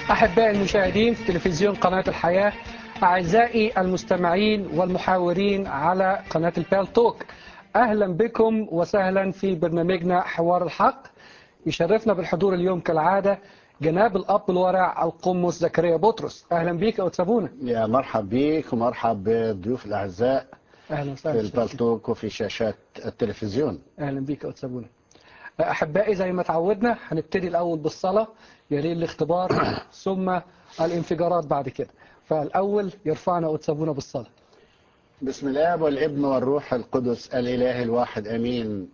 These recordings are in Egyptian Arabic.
أحبائي المشاهدين في تلفزيون قناة الحياة أعزائي المستمعين والمحاورين على قناة البال توك أهلا بكم وسهلا في برنامجنا حوار الحق يشرفنا بالحضور اليوم كالعادة جناب الأب الورع القمص زكريا بطرس أهلا بيك يا أتسابونا يا مرحب بيك ومرحب بالضيوف الأعزاء أهلا في وسهلا البالتوك وفي شاشات التلفزيون اهلا بيك يا أتسابونا احبائي زي ما تعودنا هنبتدي الاول بالصلاه يلي الاختبار ثم الانفجارات بعد كده فالاول يرفعنا أتسابونا بالصلاه بسم الآب والابن والروح القدس الإله الواحد أمين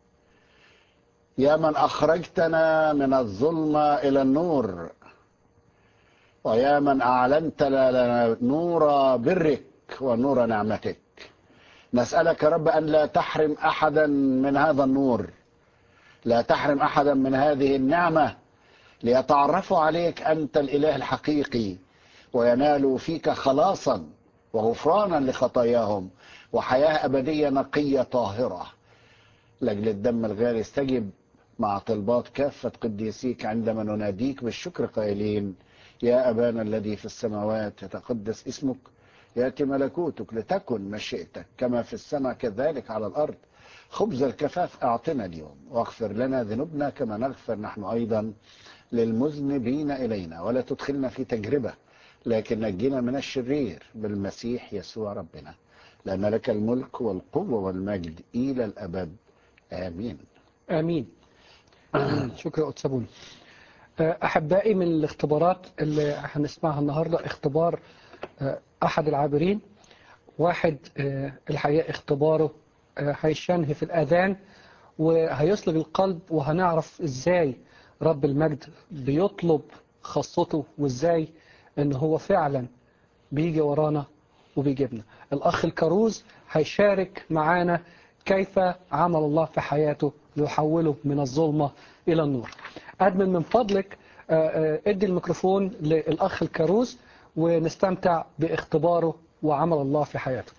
يا من أخرجتنا من الظلمة إلى النور ويا من أعلنت لنا نور برك ونور نعمتك نسألك يا رب أن لا تحرم أحدا من هذا النور لا تحرم أحدا من هذه النعمة ليتعرفوا عليك أنت الإله الحقيقي وينالوا فيك خلاصا وغفرانا لخطاياهم وحياة أبدية نقية طاهرة لأجل الدم الغالي استجب مع طلبات كافة قديسيك عندما نناديك بالشكر قائلين يا أبانا الذي في السماوات يتقدس اسمك يأتي ملكوتك لتكن مشيئتك كما في السماء كذلك على الأرض خبز الكفاف أعطنا اليوم واغفر لنا ذنوبنا كما نغفر نحن أيضا للمذنبين إلينا ولا تدخلنا في تجربة لكن نجينا من الشرير بالمسيح يسوع ربنا لأن لك الملك والقوة والمجد إلى الأبد آمين امين آمين. شكرا أتسابونا احبائي من الاختبارات اللي هنسمعها النهارده اختبار آه، احد العابرين واحد آه، الحقيقه اختباره آه، هيشنه في الاذان وهيصلب القلب وهنعرف ازاي رب المجد بيطلب خاصته وازاي ان هو فعلا بيجي ورانا وبيجيبنا الاخ الكروز هيشارك معانا كيف عمل الله في حياته ليحوله من الظلمة إلى النور أدمن من فضلك آه، آه، ادي الميكروفون للأخ الكروز ونستمتع باختباره وعمل الله في حياته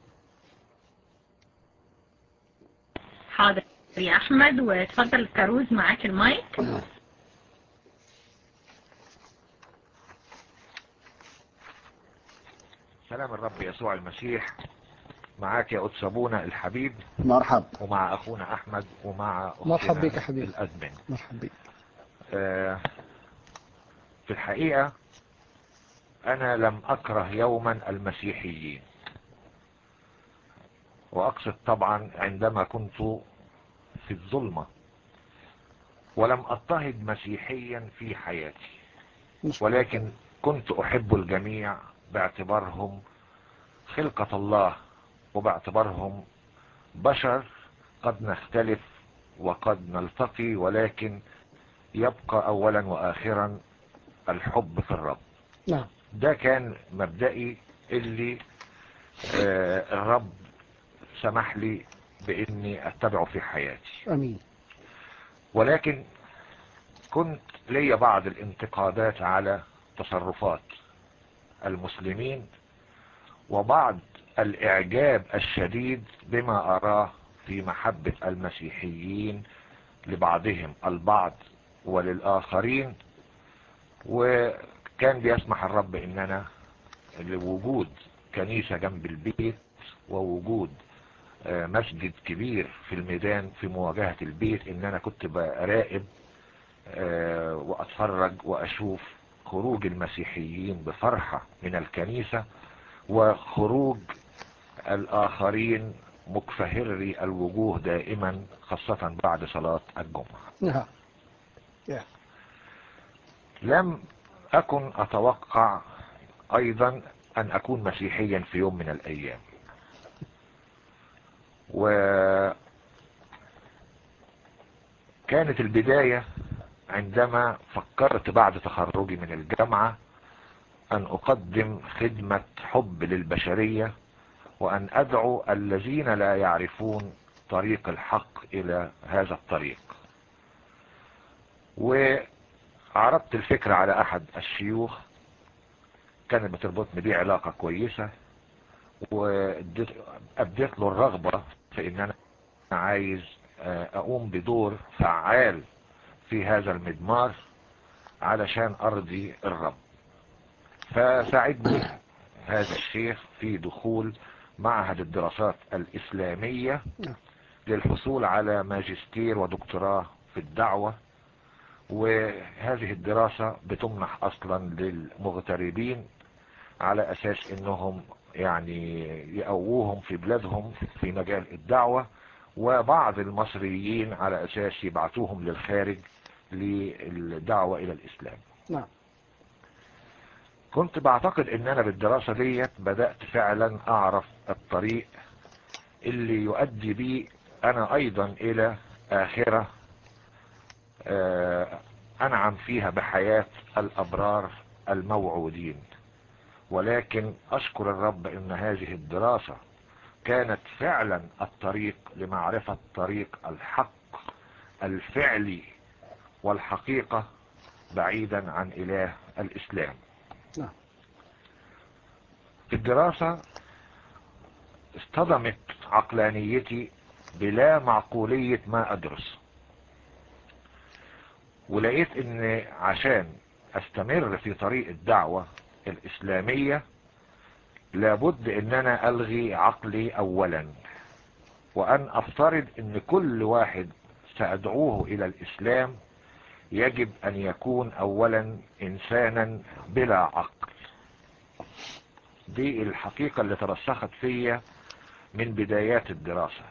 حاضر يا احمد واتفضل كروز معاك المايك سلام الرب يسوع المسيح معاك يا قدس ابونا الحبيب مرحب ومع اخونا احمد ومع أختنا مرحب بك يا حبيبي. الازمن مرحبا بك آه، في الحقيقة انا لم اكره يوما المسيحيين واقصد طبعا عندما كنت في الظلمة ولم اضطهد مسيحيا في حياتي مش ولكن كنت احب الجميع باعتبارهم خلقة الله وباعتبارهم بشر قد نختلف وقد نلتقي ولكن يبقى اولا واخرا الحب في الرب نعم ده كان مبدئي اللي آه الرب سمح لي باني اتبعه في حياتي أمين ولكن كنت لي بعض الانتقادات على تصرفات المسلمين وبعض الاعجاب الشديد بما اراه في محبة المسيحيين لبعضهم البعض وللآخرين وكان بيسمح الرب اننا لوجود كنيسة جنب البيت ووجود آه، مسجد كبير في الميدان في مواجهة البيت ان انا كنت براقب آه، واتفرج واشوف خروج المسيحيين بفرحة من الكنيسة وخروج الاخرين مكفهري الوجوه دائما خاصة بعد صلاة الجمعة نعم يا. لم اكن اتوقع ايضا ان اكون مسيحيا في يوم من الايام وكانت البداية عندما فكرت بعد تخرجي من الجامعة ان اقدم خدمة حب للبشرية وان ادعو الذين لا يعرفون طريق الحق الى هذا الطريق وعرضت الفكرة على احد الشيوخ كانت بتربطني بيه علاقة كويسة وابديت له الرغبة في ان انا عايز آه، اقوم بدور فعال في هذا المضمار علشان ارضي الرب فساعدني هذا الشيخ في دخول معهد الدراسات الاسلامية نعم. للحصول على ماجستير ودكتوراه في الدعوة وهذه الدراسة بتمنح اصلا للمغتربين على اساس انهم يعني يقووهم في بلادهم في مجال الدعوة وبعض المصريين على اساس يبعثوهم للخارج للدعوة الى الاسلام نعم كنت بعتقد ان انا بالدراسة ديت بدأت فعلا اعرف الطريق اللي يؤدي بي انا ايضا الى اخرة آه، انعم فيها بحياة الابرار الموعودين ولكن اشكر الرب ان هذه الدراسة كانت فعلا الطريق لمعرفة طريق الحق الفعلي والحقيقة بعيدا عن اله الاسلام نعم. في الدراسة اصطدمت عقلانيتي بلا معقولية ما ادرس ولقيت ان عشان استمر في طريق الدعوة الاسلامية لابد ان انا الغي عقلي اولا وان افترض ان كل واحد سادعوه الى الاسلام يجب ان يكون اولا انسانا بلا عقل دي الحقيقة اللي ترسخت فيا من بدايات الدراسة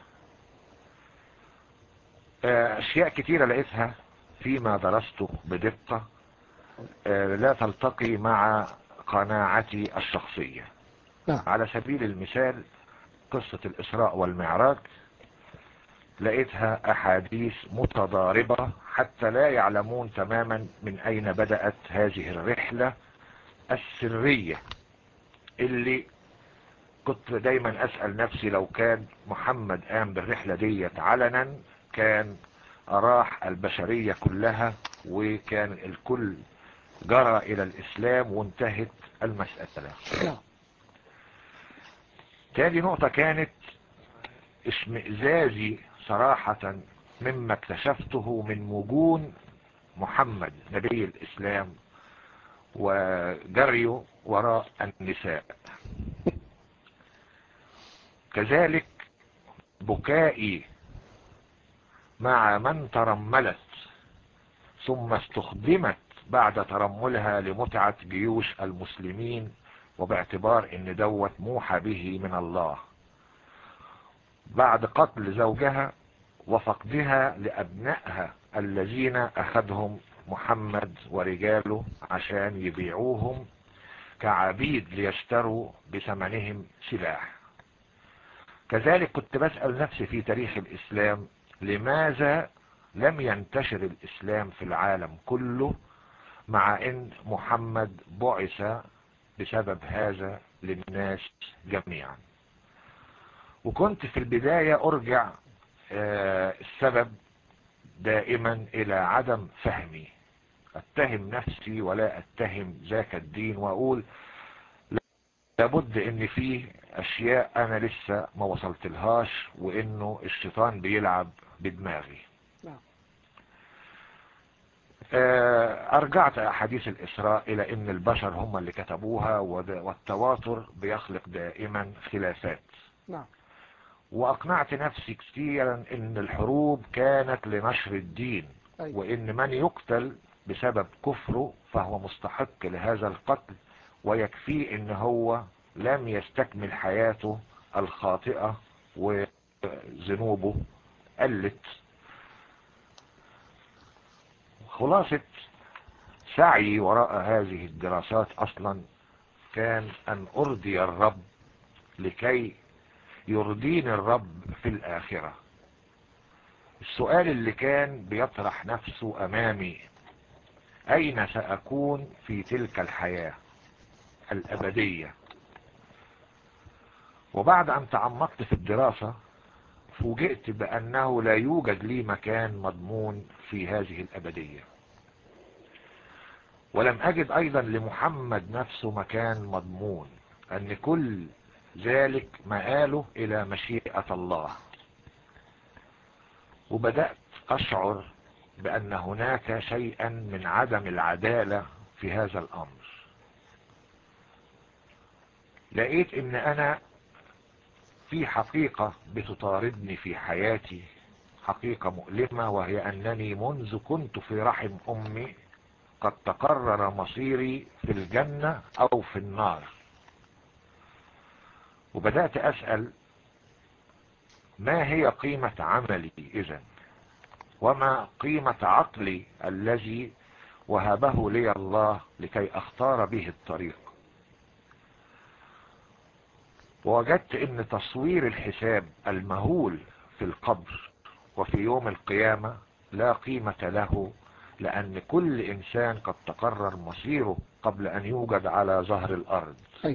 آه، اشياء كتيرة لقيتها فيما درسته بدقة آه، لا تلتقي مع قناعتي الشخصية نعم. على سبيل المثال قصة الإسراء والمعراج لقيتها أحاديث متضاربة حتى لا يعلمون تماما من أين بدأت هذه الرحلة السرية اللي كنت دايما أسأل نفسي لو كان محمد قام بالرحلة ديت علنا كان أراح البشرية كلها وكان الكل جرى إلى الإسلام وانتهت المسألة نعم. تاني نقطة كانت اشمئزازي صراحة مما اكتشفته من مجون محمد نبي الإسلام وجريه وراء النساء كذلك بكائي مع من ترملت ثم استخدمت بعد ترملها لمتعة جيوش المسلمين وباعتبار ان دوت موحى به من الله بعد قتل زوجها وفقدها لابنائها الذين اخذهم محمد ورجاله عشان يبيعوهم كعبيد ليشتروا بثمنهم سلاح كذلك كنت بسأل نفسي في تاريخ الاسلام لماذا لم ينتشر الاسلام في العالم كله مع ان محمد بعث بسبب هذا للناس جميعا وكنت في البداية ارجع آه، السبب دائما الى عدم فهمي اتهم نفسي ولا اتهم ذاك الدين واقول لابد ان فيه اشياء انا لسه ما وصلت لهاش وانه الشيطان بيلعب بدماغي نعم. آه، ارجعت احاديث الاسراء الى ان البشر هم اللي كتبوها ود- والتواتر بيخلق دائما خلافات نعم. واقنعت نفسي كثيرا ان الحروب كانت لنشر الدين أيوة. وان من يقتل بسبب كفره فهو مستحق لهذا القتل ويكفيه ان هو لم يستكمل حياته الخاطئة وذنوبه قلت خلاصة سعي وراء هذه الدراسات اصلا كان ان ارضي الرب لكي يرضيني الرب في الاخرة السؤال اللي كان بيطرح نفسه امامي اين ساكون في تلك الحياة الابدية وبعد ان تعمقت في الدراسة فوجئت بانه لا يوجد لي مكان مضمون في هذه الابدية ولم اجد ايضا لمحمد نفسه مكان مضمون ان كل ذلك مآله الى مشيئة الله وبدأت اشعر بأن هناك شيئا من عدم العدالة في هذا الأمر لقيت ان انا في حقيقة بتطاردني في حياتي حقيقة مؤلمة وهي انني منذ كنت في رحم امي قد تقرر مصيري في الجنة او في النار وبدأت اسأل ما هي قيمة عملي اذا وما قيمة عقلي الذي وهبه لي الله لكي اختار به الطريق ووجدت ان تصوير الحساب المهول في القبر وفي يوم القيامة لا قيمة له لان كل انسان قد تقرر مصيره قبل ان يوجد على ظهر الارض طيب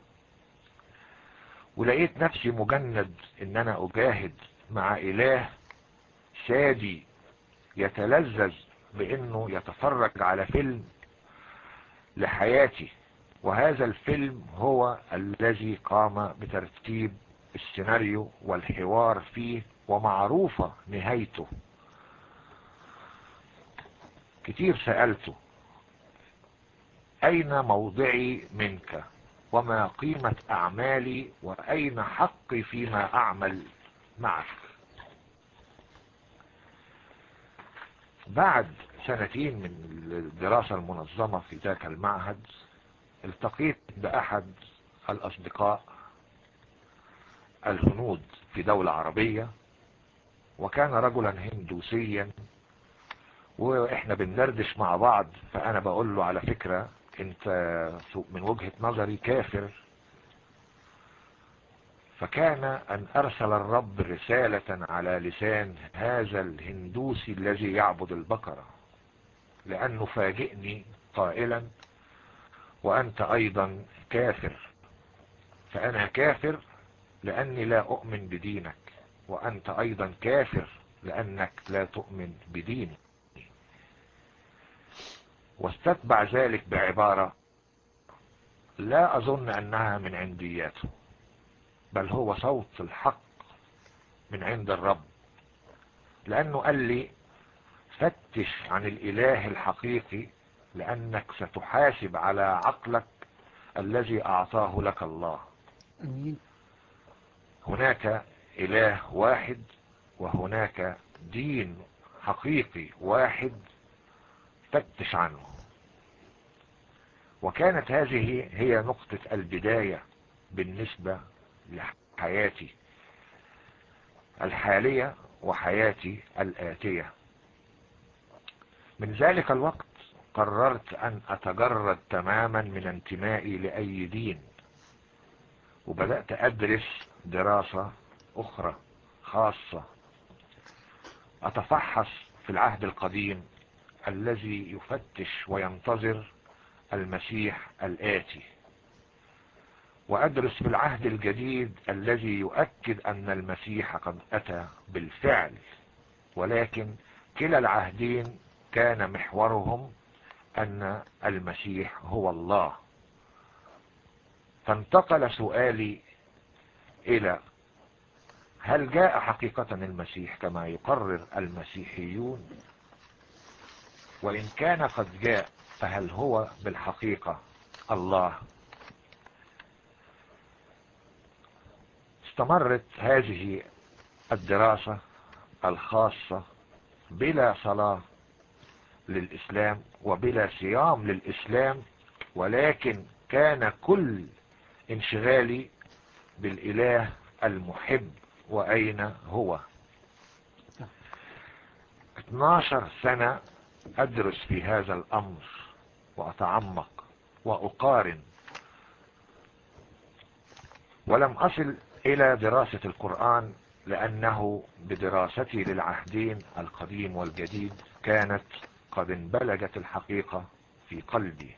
ولقيت نفسي مجند ان انا اجاهد مع اله سادي يتلذذ بانه يتفرج على فيلم لحياتي وهذا الفيلم هو الذي قام بترتيب السيناريو والحوار فيه ومعروفة نهايته كتير سألته أين موضعي منك وما قيمة أعمالي وأين حقي فيما أعمل معك بعد سنتين من الدراسة المنظمة في ذاك المعهد التقيت بأحد الأصدقاء الهنود في دولة عربية وكان رجلا هندوسيا واحنا بندردش مع بعض فانا بقول له على فكرة انت من وجهة نظري كافر فكان ان ارسل الرب رسالة على لسان هذا الهندوسي الذي يعبد البقرة لانه فاجئني قائلا وانت ايضا كافر فانا كافر لاني لا اؤمن بدينك وانت ايضا كافر لانك لا تؤمن بديني واستتبع ذلك بعبارة لا اظن انها من عندياته بل هو صوت الحق من عند الرب لانه قال لي فتش عن الاله الحقيقي لانك ستحاسب على عقلك الذي اعطاه لك الله أمين هناك اله واحد وهناك دين حقيقي واحد فتش عنه وكانت هذه هي نقطة البداية بالنسبة لحياتي الحالية وحياتي الآتية من ذلك الوقت قررت أن أتجرد تماما من انتمائي لأي دين وبدأت أدرس دراسة أخرى خاصة أتفحص في العهد القديم الذي يفتش وينتظر المسيح الآتي وأدرس في العهد الجديد الذي يؤكد أن المسيح قد أتى بالفعل ولكن كلا العهدين كان محورهم أن المسيح هو الله فانتقل سؤالي إلى هل جاء حقيقة المسيح كما يقرر المسيحيون وإن كان قد جاء فهل هو بالحقيقة الله استمرت هذه الدراسة الخاصة بلا صلاة للإسلام وبلا صيام للإسلام ولكن كان كل انشغالي بالإله المحب وأين هو 12 سنة أدرس في هذا الأمر وأتعمق وأقارن ولم أصل إلى دراسة القرآن لأنه بدراستي للعهدين القديم والجديد كانت قد انبلجت الحقيقة في قلبي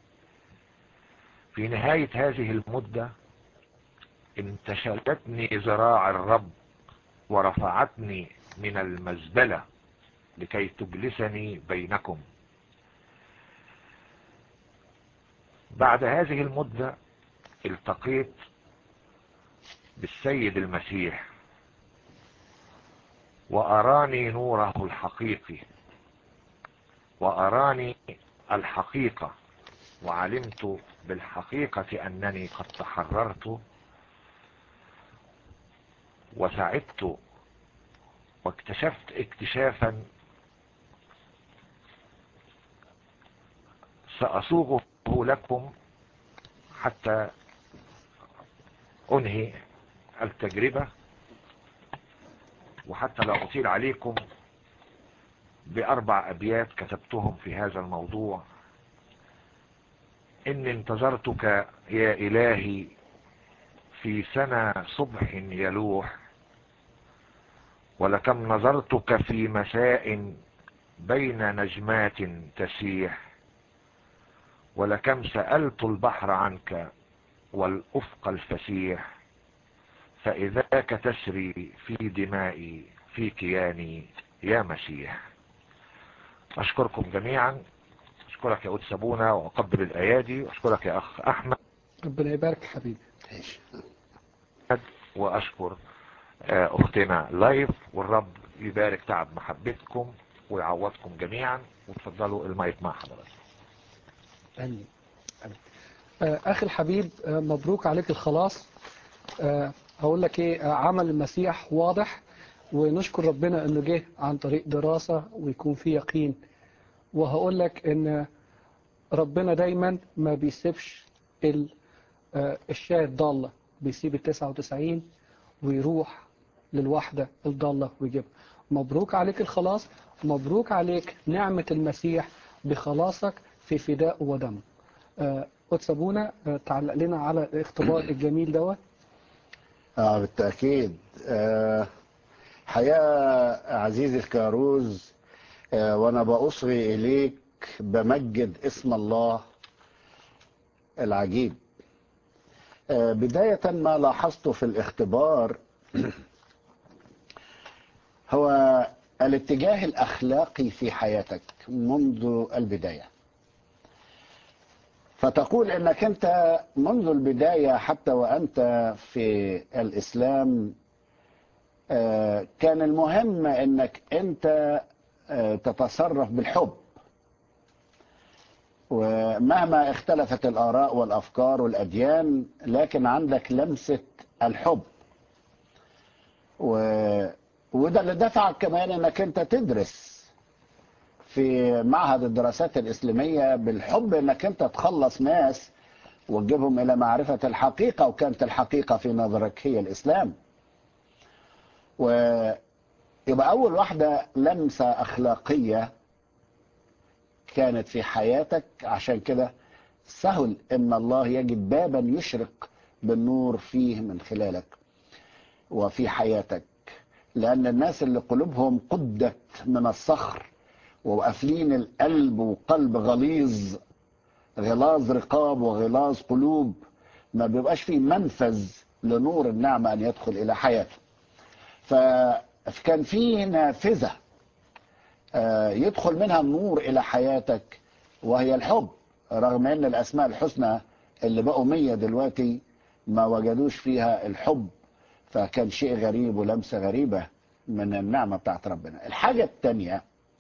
في نهاية هذه المدة انتشلتني ذراع الرب ورفعتني من المزبلة لكي تجلسني بينكم بعد هذه المدة التقيت بالسيد المسيح وأراني نوره الحقيقي وأراني الحقيقة وعلمت بالحقيقة أنني قد تحررت وسعدت واكتشفت اكتشافا سأصوغه لكم حتى أنهي التجربة وحتى لا أطيل عليكم بأربع أبيات كتبتهم في هذا الموضوع إني انتظرتك يا إلهي في سنة صبح يلوح ولكم نظرتك في مساء بين نجمات تسيح ولكم سألت البحر عنك والأفق الفسيح فإذاك تسري في دمائي في كياني يا مسيح أشكركم جميعا أشكرك يا أود سابونا وأقبل الأيادي وأشكرك يا أخ أحمد ربنا يبارك حبيبي ماشي. وأشكر آه، أختنا لايف والرب يبارك تعب محبتكم ويعوضكم جميعا وتفضلوا المايك مع حضرتك آمين آمين. آه، أخي الحبيب آه، مبروك عليك الخلاص آه، هقول لك إيه آه، عمل المسيح واضح ونشكر ربنا إنه جه عن طريق دراسة ويكون في يقين وهقول لك إن ربنا دايما ما بيسيبش ال- آه، الشاة الضالة بيسيب التسعة وتسعين ويروح للوحدة الضالة ويجيبها مبروك عليك الخلاص مبروك عليك نعمة المسيح بخلاصك في فداء ودم آه، قدس أبونا آه، تعلق لنا على الاختبار الجميل دوت اه بالتأكيد آه حقيقة عزيزي الكاروز آه وانا بأصغي اليك بمجد اسم الله العجيب آه بداية ما لاحظته في الاختبار هو الاتجاه الاخلاقي في حياتك منذ البدايه فتقول انك انت منذ البدايه حتى وانت في الاسلام آه، كان المهم انك انت آه، تتصرف بالحب ومهما اختلفت الاراء والافكار والاديان لكن عندك لمسه الحب و... وده اللي دفعك كمان انك انت تدرس في معهد الدراسات الإسلامية بالحب انك انت تخلص ناس وتجيبهم الى معرفة الحقيقة وكانت الحقيقة في نظرك هي الاسلام ويبقى اول واحدة لمسة اخلاقية كانت في حياتك عشان كده سهل ان الله يجد بابا يشرق بالنور فيه من خلالك وفي حياتك لان الناس اللي قلوبهم قدت من الصخر وقافلين القلب وقلب غليظ غلاظ رقاب وغلاظ قلوب ما بيبقاش فيه منفذ لنور النعمة أن يدخل إلى حياته فكان فيه نافذة آه، يدخل منها النور إلى حياتك وهي الحب رغم أن الأسماء الحسنى اللي بقوا مية دلوقتي ما وجدوش فيها الحب فكان شيء غريب ولمسة غريبة من النعمة بتاعت ربنا الحاجة التانية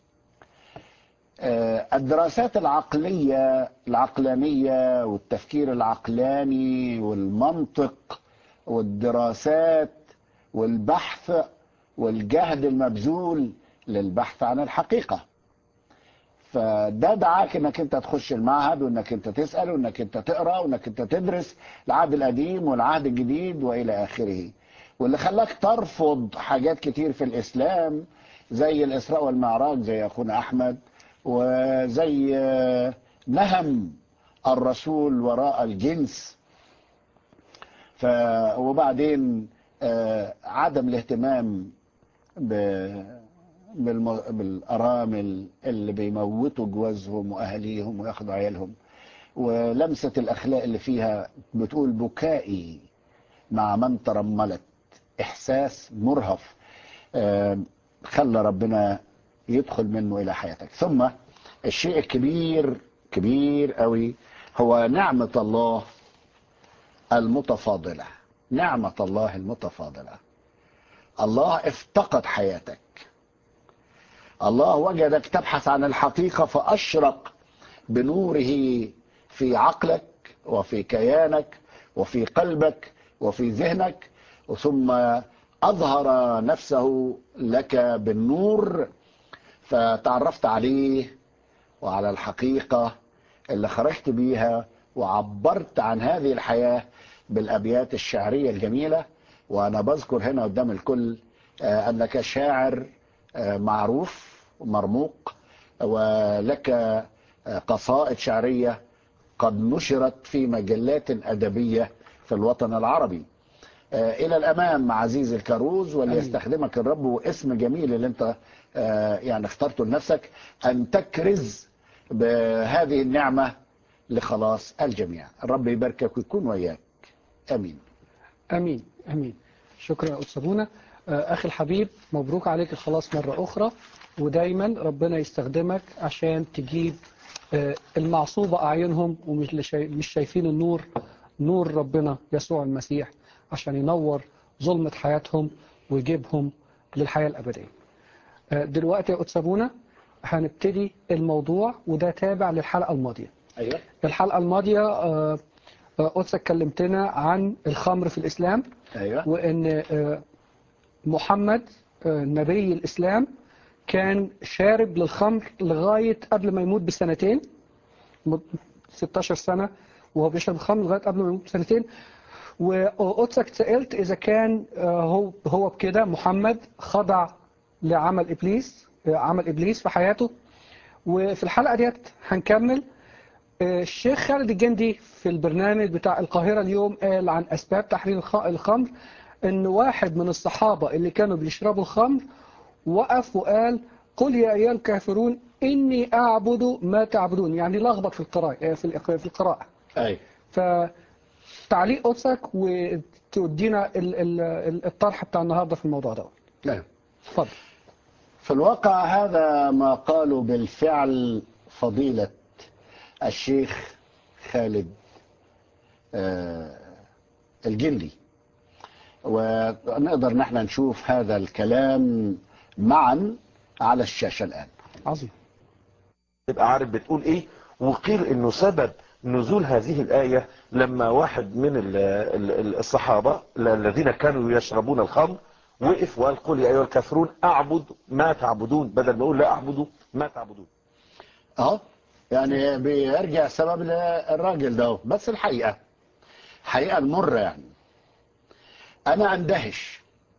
آه، الدراسات العقلية العقلانية والتفكير العقلاني والمنطق والدراسات والبحث والجهد المبذول للبحث عن الحقيقة فده دعاك انك انت تخش المعهد وانك انت تسأل وانك انت تقرأ وانك انت تدرس العهد القديم والعهد الجديد والى اخره واللي خلاك ترفض حاجات كتير في الاسلام زي الاسراء والمعراج زي اخونا احمد وزي آه، نهم الرسول وراء الجنس ف وبعدين آه، عدم الاهتمام ب- بالم- بالارامل اللي بيموتوا جوازهم واهاليهم وياخدوا عيالهم ولمسه الاخلاق اللي فيها بتقول بكائي مع من ترملت احساس مرهف آه، خلى ربنا يدخل منه الى حياتك ثم الشيء الكبير كبير قوي هو نعمة الله المتفاضلة نعمة الله المتفاضلة الله افتقد حياتك الله وجدك تبحث عن الحقيقة فأشرق بنوره في عقلك وفي كيانك وفي قلبك وفي ذهنك ثم أظهر نفسه لك بالنور فتعرفت عليه وعلى الحقيقة اللي خرجت بيها وعبرت عن هذه الحياة بالأبيات الشعرية الجميلة وأنا بذكر هنا قدام الكل آه، أنك شاعر آه، معروف ومرموق ولك آه، قصائد شعرية قد نشرت في مجلات أدبية في الوطن العربي آه، إلى الأمام عزيز الكروز وليستخدمك الرب واسم جميل اللي أنت آه، يعني اخترته لنفسك أن تكرز بهذه النعمة لخلاص الجميع الرب يباركك ويكون وياك أمين امين امين شكرا يا استاذ منى آه، اخي الحبيب مبروك عليك الخلاص مره اخرى ودايما ربنا يستخدمك عشان تجيب آه، المعصوبه اعينهم ومش اللي شاي- مش شايفين النور نور ربنا يسوع المسيح عشان ينور ظلمه حياتهم ويجيبهم للحياه الابديه. آه، دلوقتي يا استاذ منى هنبتدي الموضوع وده تابع للحلقه الماضيه. أيوة الحلقه الماضيه آه، آه، قدسك كلمتنا عن الخمر في الاسلام أيوة وان آه، محمد آه، نبي الاسلام كان شارب للخمر لغايه قبل ما يموت بسنتين مد- 16 سنه وهو بيشرب الخمر لغايه قبل ما يموت بسنتين وقدسك سالت اذا كان آه، هو هو بكده محمد خضع لعمل ابليس آه، عمل ابليس في حياته وفي الحلقه ديت هنكمل آه، الشيخ خالد الجندي في البرنامج بتاع القاهرة اليوم قال عن أسباب تحريم الخ- الخمر إن واحد من الصحابة اللي كانوا بيشربوا الخمر وقف وقال قل يا أيها الكافرون إني أعبد ما تعبدون يعني لخبط في القراءة آه، في الإق- في القراءة أيوة فتعليق قدسك وتدينا ال- ال- ال- الطرح بتاع النهاردة في الموضوع ده نعم. اتفضل في الواقع هذا ما قالوا بالفعل فضيلة الشيخ خالد آه، الجندي ونقدر نحن نشوف هذا الكلام معا على الشاشة الآن عظيم تبقى عارف بتقول ايه وقيل انه سبب نزول هذه الآية لما واحد من ال- ال- ال- الصحابة الذين كانوا يشربون الخمر وقف وقال قل يا أيها الكافرون أعبد ما تعبدون بدل ما يقول لا أعبد ما تعبدون اهو يعني بيرجع سبب للراجل ده بس الحقيقة حقيقة المرة يعني أنا أندهش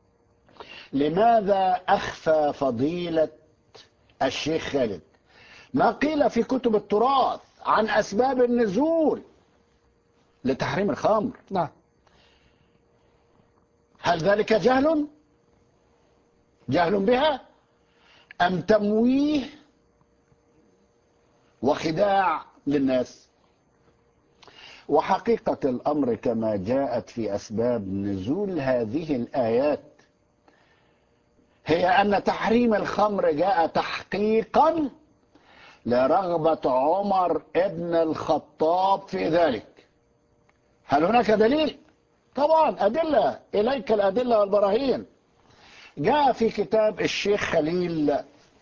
لماذا أخفى فضيلة الشيخ خالد ما قيل في كتب التراث عن أسباب النزول لتحريم الخمر نعم هل ذلك جهل جهل بها أم تمويه وخداع للناس وحقيقة الأمر كما جاءت في أسباب نزول هذه الآيات هي أن تحريم الخمر جاء تحقيقا لرغبة عمر ابن الخطاب في ذلك هل هناك دليل؟ طبعا أدلة إليك الأدلة والبراهين جاء في كتاب الشيخ خليل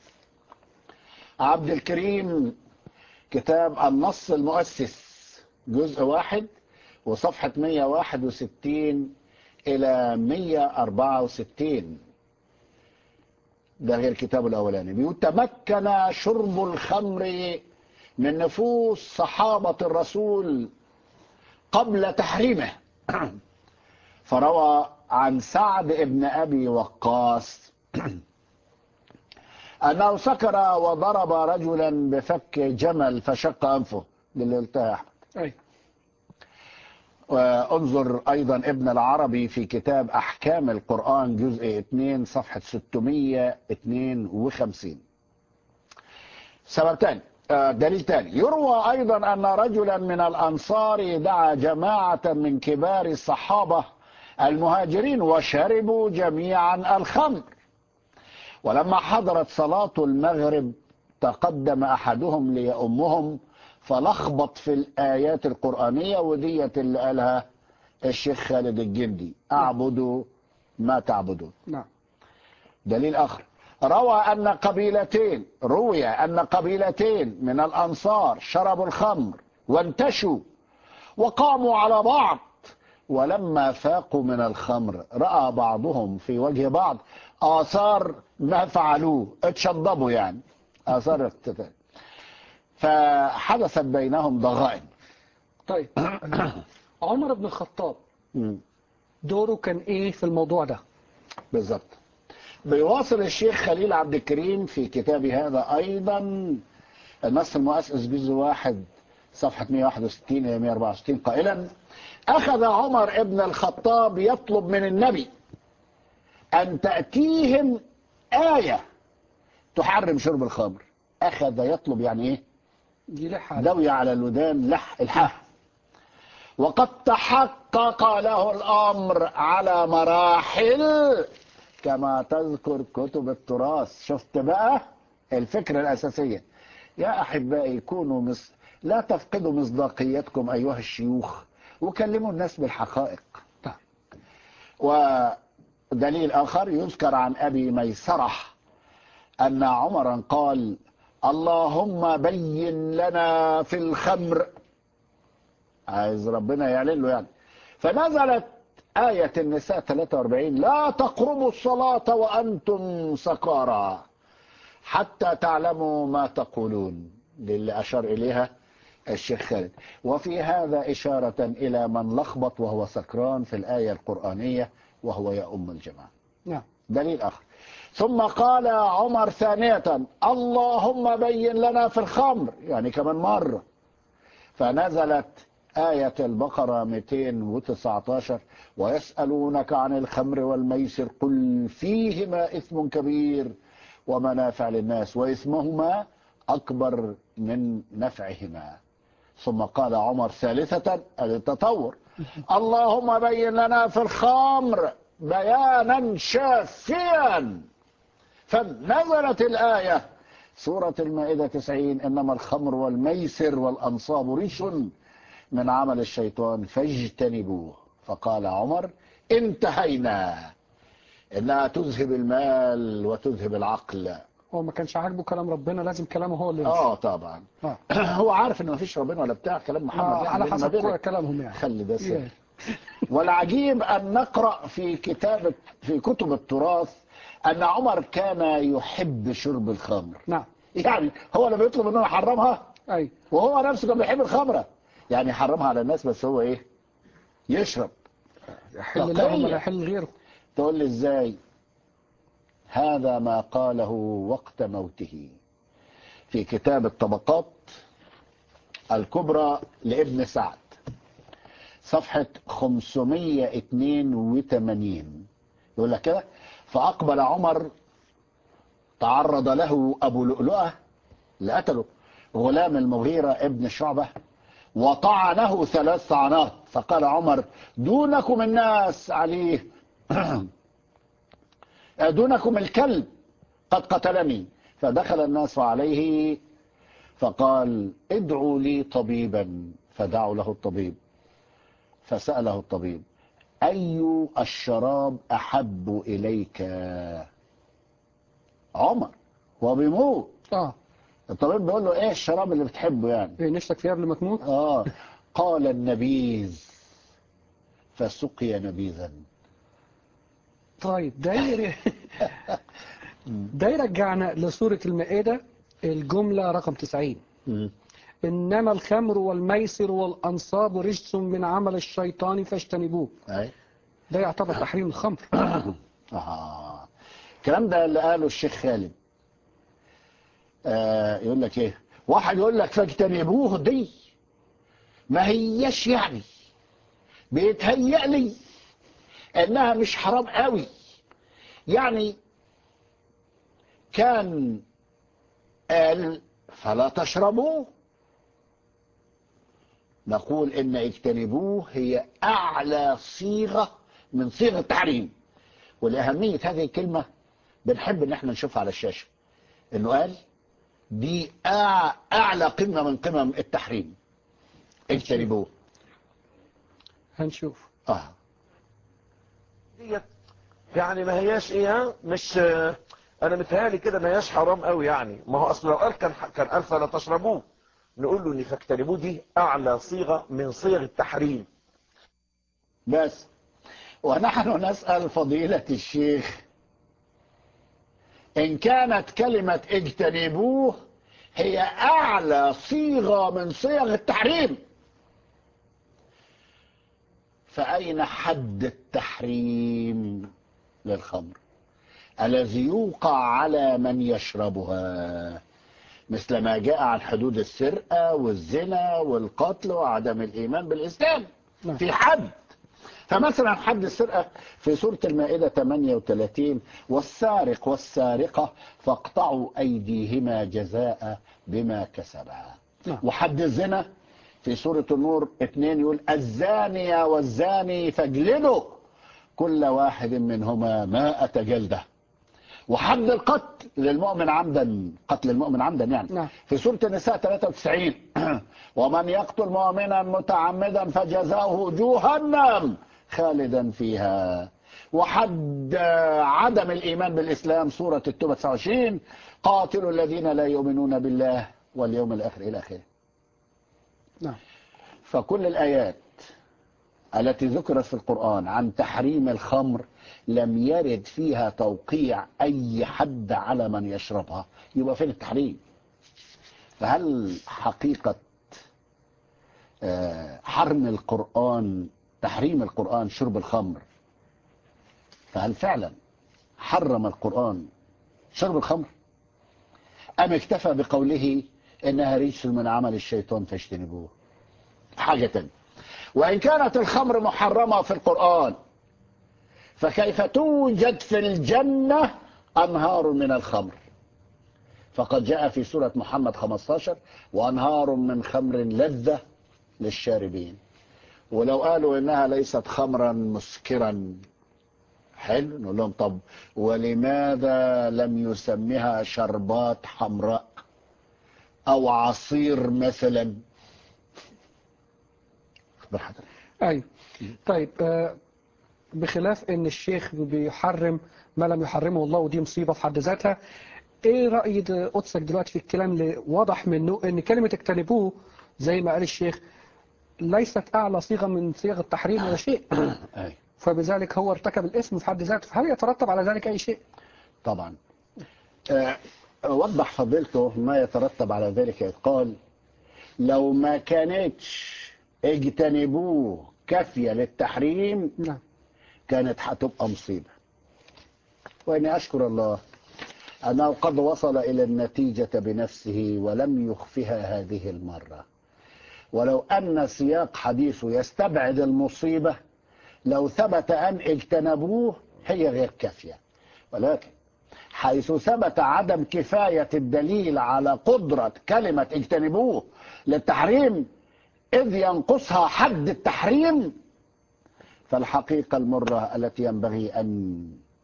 عبد الكريم كتاب النص المؤسس جزء واحد وصفحة 161 إلى 164 ده غير كتابه الأولاني بيقول تمكن شرب الخمر من نفوس صحابة الرسول قبل تحريمه فروى عن سعد بن أبي وقاص أنه سكر وضرب رجلا بفك جمل فشق أنفه دي اللي قلتها يا أحمد أي وانظر أيضا ابن العربي في كتاب أحكام القرآن جزء 2 صفحة 652 سبب تاني آه، دليل تاني يروى أيضا أن رجلا من الأنصار دعا جماعة من كبار الصحابة المهاجرين وشربوا جميعا الخمر ولما حضرت صلاة المغرب تقدم أحدهم ليأمهم فلخبط في الآيات القرآنية ودية اللي قالها الشيخ خالد الجندي أعبدوا ما تعبدون نعم دليل آخر روى أن قبيلتين روي أن قبيلتين من الأنصار شربوا الخمر وانتشوا وقاموا على بعض ولما فاقوا من الخمر رأى بعضهم في وجه بعض آثار ما فعلوه اتشضبوا يعني آثار اقتتال فحدثت بينهم ضغائن طيب عمر بن الخطاب مم. دوره كان ايه في الموضوع ده بالظبط بيواصل الشيخ خليل عبد الكريم في كتابه هذا أيضا النص المؤسس جزء واحد صفحة 161 إلى 164 قائلا أخذ عمر ابن الخطاب يطلب من النبي أن تأتيهم آية تحرم شرب الخمر أخذ يطلب يعني إيه دي لحة دوي على الودان لح الحاء وقد تحقق له الأمر على مراحل كما تذكر كتب التراث شفت بقى الفكرة الأساسية يا أحبائي كونوا مص... لا تفقدوا مصداقيتكم أيها الشيوخ وكلموا الناس بالحقائق طيب. ودليل آخر يذكر عن أبي ميسرة أن عمرا قال اللهم بين لنا في الخمر عايز ربنا يعلن له يعني فنزلت آية النساء 43 لا تقربوا الصلاة وأنتم سكارى حتى تعلموا ما تقولون دي اللي أشار إليها الشيخ خالد وفي هذا إشارة إلى من لخبط وهو سكران في الآية القرآنية وهو يؤم الجماعة نعم دليل آخر ثم قال عمر ثانية اللهم بين لنا في الخمر يعني كمان مرة فنزلت آية البقرة 219 ويسألونك عن الخمر والميسر قل فيهما إثم كبير ومنافع للناس وإثمهما أكبر من نفعهما ثم قال عمر ثالثة التطور اللهم بين لنا في الخمر بيانا شافيا فنزلت الآية سورة المائدة 90 إنما الخمر والميسر والأنصاب ريش من عمل الشيطان فاجتنبوه فقال عمر انتهينا إنها تذهب المال وتذهب العقل هو ما كانش عاجبه كلام ربنا لازم كلامه هو اللي يمشي. اه طبعا آه. هو عارف ان مفيش ربنا ولا بتاع كلام محمد آه، يعني على بيننا حسب وبينك. كلامهم يعني خلي ده سر يعني. والعجيب أن نقرأ في كتاب في كتب التراث أن عمر كان يحب شرب الخمر نعم يعني هو لما يطلب أنه يحرمها اي وهو نفسه كان بيحب الخمرة يعني يحرمها على الناس بس هو إيه يشرب يحل لهم تقية. ولا يحل غيره تقول لي إزاي هذا ما قاله وقت موته في كتاب الطبقات الكبرى لابن سعد صفحة 582 يقول لك كده فأقبل عمر تعرض له أبو لؤلؤة اللي قتله غلام المغيرة ابن شعبة وطعنه ثلاث طعنات فقال عمر دونكم الناس عليه دونكم الكلب قد قتلني فدخل الناس عليه فقال ادعوا لي طبيبا فدعوا له الطبيب فسأله الطبيب أي الشراب أحب إليك عمر هو بيموت اه الطبيب بيقول له ايه الشراب اللي بتحبه يعني إيه نفسك فيها قبل ما تموت اه قال النبيذ فسقي نبيذا طيب ده ير- ده يرجعنا لسورة المائدة الجملة رقم 90 مم. إنما الخمر والميسر والأنصاب رجس من عمل الشيطان فاجتنبوه أي. ده يعتبر تحريم الخمر آه. الكلام ده اللي قاله الشيخ خالد آه يقول لك ايه واحد يقول لك فاجتنبوه دي ما هيش يعني بيتهيأ لي انها مش حرام قوي يعني كان قال فلا تشربوه نقول ان اجتنبوه هي اعلى صيغه من صيغ التحريم ولأهمية هذه الكلمة بنحب ان احنا نشوفها على الشاشة انه قال دي أع- اعلى قمة من قمم التحريم اجتنبوه هنشوف اه ديت يعني ما هياش ايه مش آه، انا متهيألي كده ما هياش حرام قوي يعني ما هو اصل لو قال كان كان قال فلا تشربوه نقول له ان فاجتنبوه دي اعلى صيغه من صيغ التحريم بس ونحن نسأل فضيلة الشيخ إن كانت كلمة اجتنبوه هي أعلى صيغة من صيغ التحريم فأين حد التحريم للخمر الذي يوقع على من يشربها مثل ما جاء عن حدود السرقة والزنا والقتل وعدم الإيمان بالإسلام نعم. في حد فمثلا حد السرقة في سورة المائدة 38 والسارق والسارقة فاقطعوا أيديهما جزاء بما كسبا نعم. وحد الزنا في سورة النور 2 يقول الزانية والزاني فاجلدوا كل واحد منهما مائة جلدة وحد القتل للمؤمن عمدا قتل المؤمن عمدا يعني نعم. في سورة النساء 93 ومن يقتل مؤمنا متعمدا فجزاؤه جهنم خالدا فيها وحد عدم الإيمان بالإسلام سورة التوبة 29 قاتلوا الذين لا يؤمنون بالله واليوم الآخر إلى آخره نعم فكل الآيات التي ذكرت في القرآن عن تحريم الخمر لم يرد فيها توقيع أي حد على من يشربها يبقى فين التحريم فهل حقيقة آه، حرم القرآن تحريم القرآن شرب الخمر فهل فعلا حرم القرآن شرب الخمر أم اكتفى بقوله إنها رجس من عمل الشيطان فاجتنبوه حاجة تانية وإن كانت الخمر محرمة في القرآن فكيف توجد في الجنة أنهار من الخمر فقد جاء في سورة محمد 15 وأنهار من خمر لذة للشاربين ولو قالوا إنها ليست خمرا مسكرا حلو نقول لهم طب ولماذا لم يسمها شربات حمراء أو عصير مثلا أخبر حضرتك أيوة طيب آه، بخلاف ان الشيخ بيحرم ما لم يحرمه الله ودي مصيبة في حد ذاتها ايه رأي د- قدسك دلوقتي في الكلام اللي واضح منه ان كلمة اجتنبوه زي ما قال الشيخ ليست اعلى صيغة من صيغ التحريم ولا شيء أي فبذلك هو ارتكب الاسم في حد ذاته فهل يترتب على ذلك اي شيء طبعا آه، وضح فضيلته ما يترتب على ذلك إذ قال لو ما كانتش اجتنبوه كافية للتحريم نعم كانت هتبقى مصيبة وإني أشكر الله أنه قد وصل إلى النتيجة بنفسه ولم يخفها هذه المرة ولو أن سياق حديثه يستبعد المصيبة لو ثبت أن اجتنبوه هي غير كافية ولكن حيث ثبت عدم كفاية الدليل على قدرة كلمة اجتنبوه للتحريم إذ ينقصها حد التحريم فالحقيقة المرة التي ينبغي أن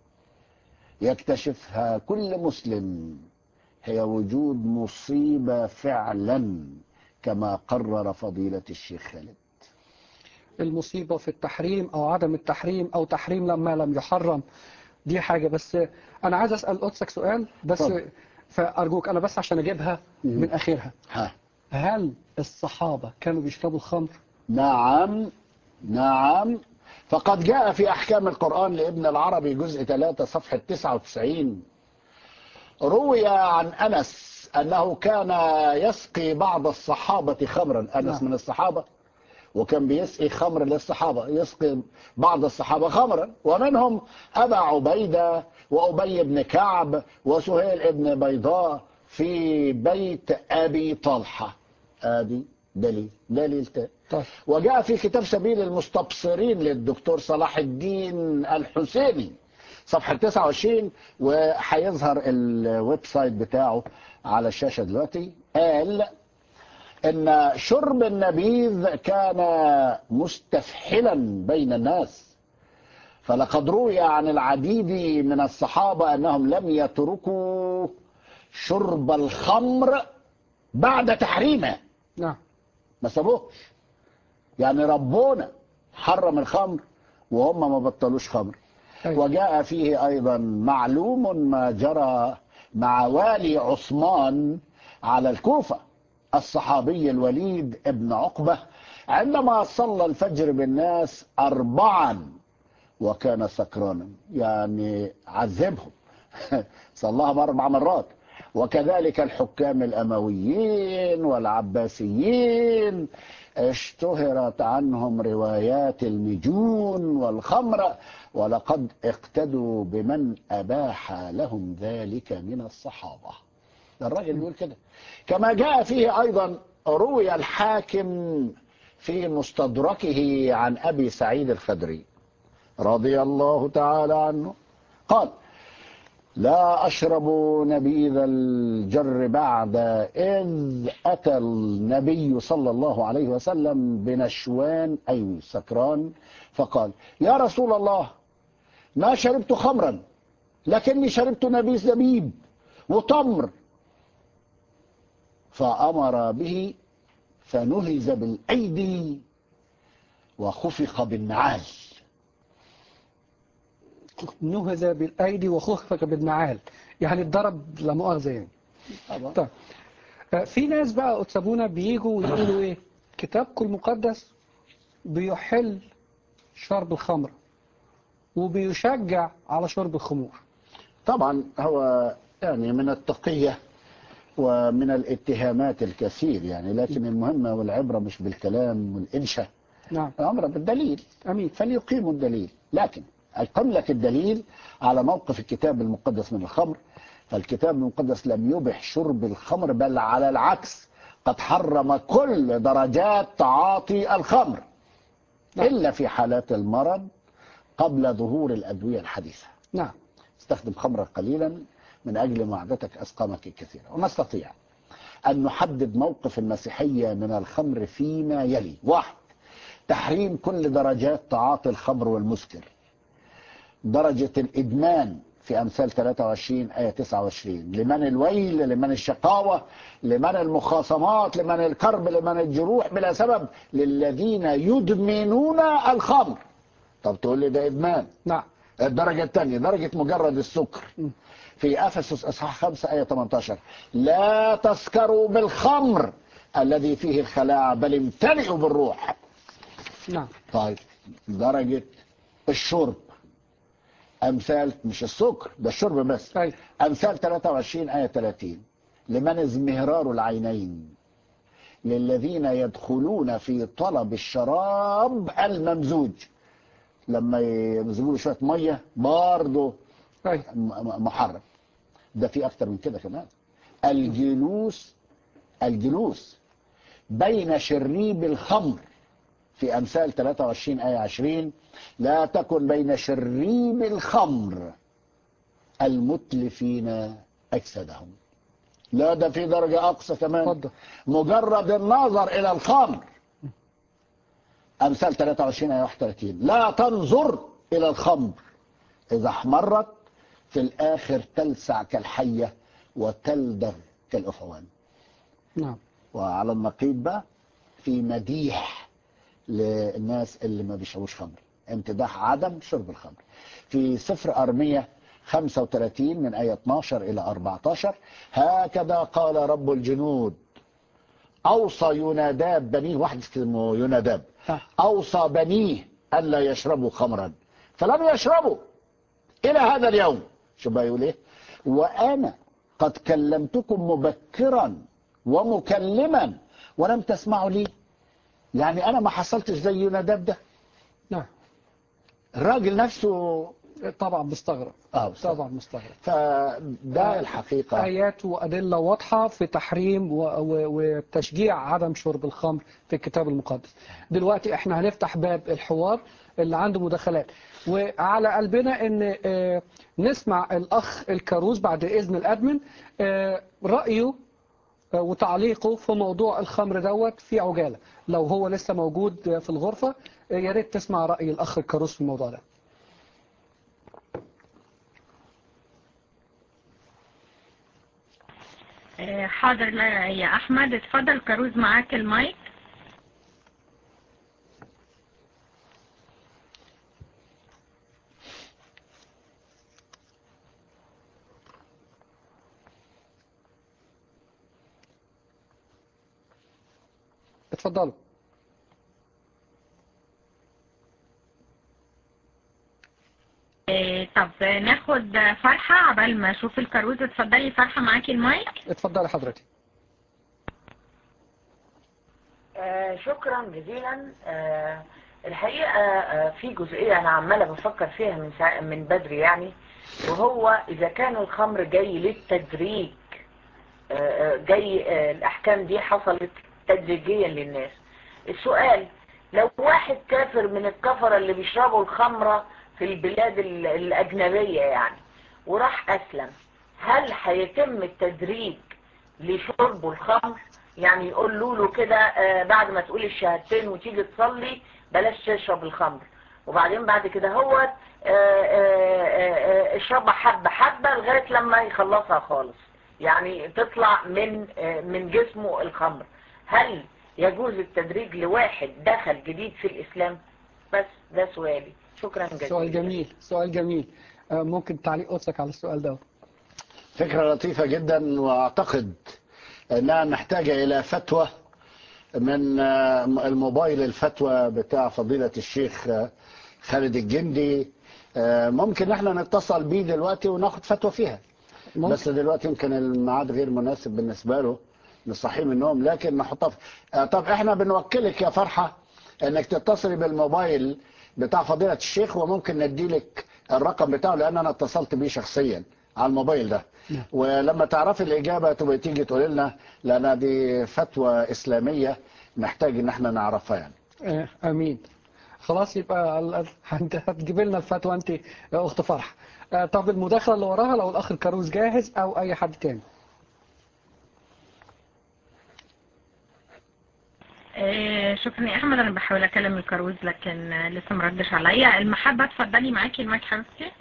يكتشفها كل مسلم هي وجود مصيبة فعلا كما قرر فضيلة الشيخ خالد المصيبة في التحريم او عدم التحريم او تحريم لما لم يحرم دي حاجة بس انا عايز اسأل قدسك سؤال بس اتفضل. فارجوك انا بس عشان اجيبها مم. من اخرها ها هل الصحابة كانوا بيشربوا الخمر نعم نعم فقد جاء في أحكام القرآن لابن العربي جزء 3 صفحة 99 روي عن أنس أنه كان يسقي بعض الصحابة خمرا أنس نعم. من الصحابة وكان بيسقي خمر للصحابة يسقي بعض الصحابة خمرا ومنهم أبا عبيدة وأبي بن كعب وسهيل بن بيضاء في بيت أبي طلحة أبي دليل دليل تاني طيب وجاء في كتاب سبيل المستبصرين للدكتور صلاح الدين الحسيني صفحة 29 وهيظهر الويب سايت بتاعه على الشاشة دلوقتي قال ان شرب النبيذ كان مستفحلا بين الناس فلقد روي عن العديد من الصحابة انهم لم يتركوا شرب الخمر بعد تحريمه نعم ما سابوهش يعني ربنا حرم الخمر وهم ما بطلوش خمر أيوة. وجاء فيه أيضا معلوم ما جرى مع والي عثمان على الكوفة الصحابي الوليد ابن عقبة عندما صلى الفجر بالناس أربعا وكان سكرانا يعني عذبهم صلاها أربع مرات وكذلك الحكام الأمويين والعباسيين اشتهرت عنهم روايات المجون والخمر ولقد اقتدوا بمن أباح لهم ذلك من الصحابة ده الراجل بيقول كده كما جاء فيه أيضا روي الحاكم في مستدركه عن أبي سعيد الخدري رضي الله تعالى عنه قال لا أشرب نبيذ الجر بعد إذ أتى النبي صلى الله عليه وسلم بنشوان أي سكران فقال يا رسول الله ما شربت خمرا لكني شربت نبيذ زبيب وتمر فأمر به فنهز بالأيدي وخفق بالنعال نهز بالأيدي وخفق بالنعال يعني اتضرب لا مؤاخذة يعني طبعا. طيب آه، في ناس بقى أتسابونا بيجوا ويقولوا إيه كتابكم المقدس بيحل شرب الخمر وبيشجع على شرب الخمور طبعا هو يعني من التقية ومن الاتهامات الكثير يعني لكن المهمة والعبرة مش بالكلام والإنشاء نعم الأمر بالدليل أمين فليقيموا الدليل لكن أقيم لك الدليل على موقف الكتاب المقدس من الخمر فالكتاب المقدس لم يبح شرب الخمر بل على العكس قد حرم كل درجات تعاطي الخمر نعم. إلا في حالات المرض قبل ظهور الأدوية الحديثة نعم استخدم خمرا قليلا من أجل معدتك أسقامك الكثيرة ونستطيع أن نحدد موقف المسيحية من الخمر فيما يلي واحد تحريم كل درجات تعاطي الخمر والمسكر درجة الإدمان في أمثال 23 آية 29 لمن الويل لمن الشقاوة لمن المخاصمات لمن الكرب لمن الجروح بلا سبب للذين يدمنون الخمر طب تقول لي ده إدمان نعم الدرجة الثانية درجة مجرد السكر في أفسس إصحاح 5 آية 18 لا تسكروا بالخمر الذي فيه الخلاعة بل امتلئوا بالروح نعم طيب درجة الشرب أمثال مش السكر ده الشرب بس أي أمثال 23 آية 30 لمن ازمهرار العينين للذين يدخلون في طلب الشراب الممزوج لما يمزجوا له شوية مية برضه أي م- م- محرم ده في أكتر من كده كمان الجلوس الجلوس بين شريب الخمر في أمثال 23 آية 20 لا تكن بين شريب الخمر المتلفين أجسادهم لا ده في درجة أقصى كمان اتفضل مجرد النظر إلى الخمر أمثال 23 آية 31 لا تنظر إلى الخمر إذا احمرت في الآخر تلسع كالحية وتلدغ كالأفعوان نعم وعلى النقيض بقى في مديح للناس اللي ما بيشربوش خمر امتداح عدم شرب الخمر في سفر أرمية 35 من آية 12 إلى 14 هكذا قال رب الجنود أوصى يناداب بنيه واحد اسمه يناداب آه. أوصى بنيه ألا يشربوا خمرا فلم يشربوا إلى هذا اليوم شو بقى يقول إيه وأنا قد كلمتكم مبكرا ومكلما ولم تسمعوا لي يعني أنا ما حصلتش زي يناداب ده نعم الراجل نفسه طبعا مستغرب اه بصراحة. طبعا مستغرب فده الحقيقة آيات وأدلة واضحة في تحريم و- و- وتشجيع عدم شرب الخمر في الكتاب المقدس دلوقتي احنا هنفتح باب الحوار اللي عنده مداخلات وعلى قلبنا ان آه، نسمع الأخ الكاروز بعد إذن الأدمن آه، رأيه آه، وتعليقه في موضوع الخمر دوت في عجالة لو هو لسه موجود آه، في الغرفة آه، يا ريت تسمع رأي الأخ الكاروز في الموضوع ده آه، حاضر لا يا احمد اتفضل كروز معاك المايك اتفضلوا إيه، طب ناخد فرحة عبال ما اشوف الكروز اتفضلي فرحة معاكي المايك اتفضلي حضرتك آه، شكرا جزيلا آه، الحقيقة آه، في جزئية أنا عمالة بفكر فيها من سا... من بدري يعني وهو إذا كان الخمر جاي للتدريج آه، آه، جاي آه، الأحكام دي حصلت تدريجيا للناس السؤال لو واحد كافر من الكفرة اللي بيشربوا الخمرة في البلاد ال- الأجنبية يعني وراح أسلم هل هيتم التدريج لشربه الخمر يعني يقول له له كده آه، بعد ما تقول الشهادتين وتيجي تصلي بلاش تشرب الخمر وبعدين بعد كده هو آه، آه، آه، آه، اشربها حبة حبة لغاية لما يخلصها خالص يعني تطلع من آه، من جسمه الخمر هل يجوز التدريج لواحد دخل جديد في الإسلام بس ده سؤالي شكرا جزيلا سؤال جميل سؤال جميل آه، ممكن تعليق قدسك على السؤال ده فكرة لطيفة جدا واعتقد انها محتاجة الى فتوى من آه، الموبايل الفتوى بتاع فضيلة الشيخ آه، خالد الجندي آه، ممكن احنا نتصل بيه دلوقتي وناخد فتوى فيها ممكن. بس دلوقتي يمكن الميعاد غير مناسب بالنسبة له نصحيه من النوم لكن نحطها في... آه، طب احنا بنوكلك يا فرحة انك تتصلي بالموبايل بتاع فضيلة الشيخ وممكن نديلك الرقم بتاعه لان انا اتصلت بيه شخصيا على الموبايل ده نعم. ولما تعرفي الاجابة تبقى تيجي تقولي لنا لان دي فتوى اسلامية محتاج ان احنا نعرفها يعني آه، امين خلاص يبقى ال- هت- هتجيب لنا الفتوى انت يا اخت فرح آه، طب المداخله اللي وراها لو الاخ الكاروز جاهز او اي حد تاني إيه، شكرا يا احمد انا بحاول اكلم الكروز لكن آه، لسه مردش عليا المحبة اتفضلي معاكي المايك حبيبتي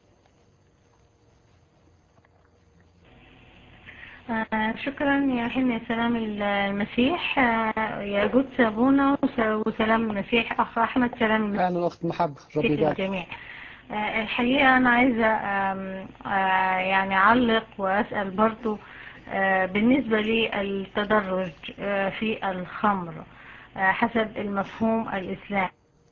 آه، شكرا يا حين سلام المسيح آه، يا قدس أبونا وس- وسلام المسيح أخ أحمد سلام المسيح اهلا اخت محبه ربي يبارك للجميع آه، الحقيقة أنا عايزة آم، آه، يعني أعلق وأسأل برضو آه، بالنسبة للتدرج آه، في الخمر آه، حسب المفهوم الإسلامي